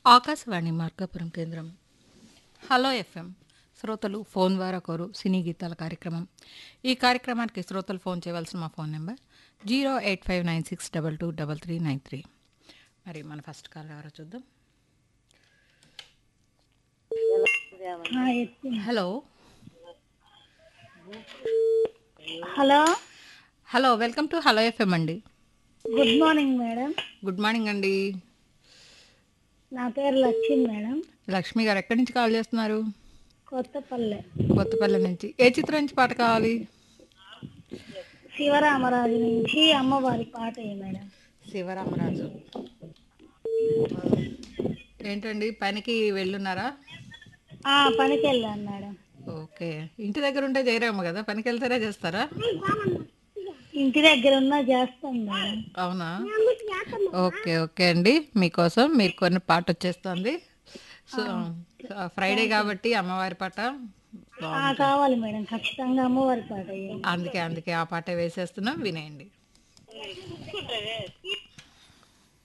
ఆకాశవాణి మార్కాపురం కేంద్రం hello FM శ్రోతలు phone ద్వారా కోరు సినీ గీతాల కార్యక్రమం ఈ కార్యక్రమానికి శ్రోతలు ఫోన్ చేయవలసిన మా phone number zero eight five nine six double two double three nine three మరి మన ఫస్ట్ కాల్ ఎవరో చూద్దాం hello hello hello welcome to hello FM అండి good morning madam good morning అండి నా పేరు లక్ష్మి మేడం లక్ష్మి గారు ఎక్కడి నుంచి కాల్ చేస్తున్నారు కొత్తపల్లె కొత్తపల్లి నుంచి ఏ చిత్రం నుంచి పాట కావాలి శివరామరాజు నుంచి అమ్మవారి పాట ఏ మేడం శివరామరాజు ఏంటండి పనికి వెళ్ళున్నారా ఆ పనికి వెళ్ళాను మేడం ఓకే ఇంటి దగ్గర ఉంటే చేయరేమో కదా పనికి వెళ్తారా చేస్తారా ఇంటి దగ్గర ఉన్నా చేస్తాం మేడం అవునా ఓకే ఓకే అండి మీకోసం మీరు కొన్ని పాట వచ్చేస్తుంది సో ఫ్రైడే కాబట్టి అమ్మవారి పాట ఆ, కావాలి మేడం ఖచ్చితంగా అమ్మవారి పాట ఏ. అందుకే అందుకే ఆ పాట వేసేస్తున్నాం వినేయండి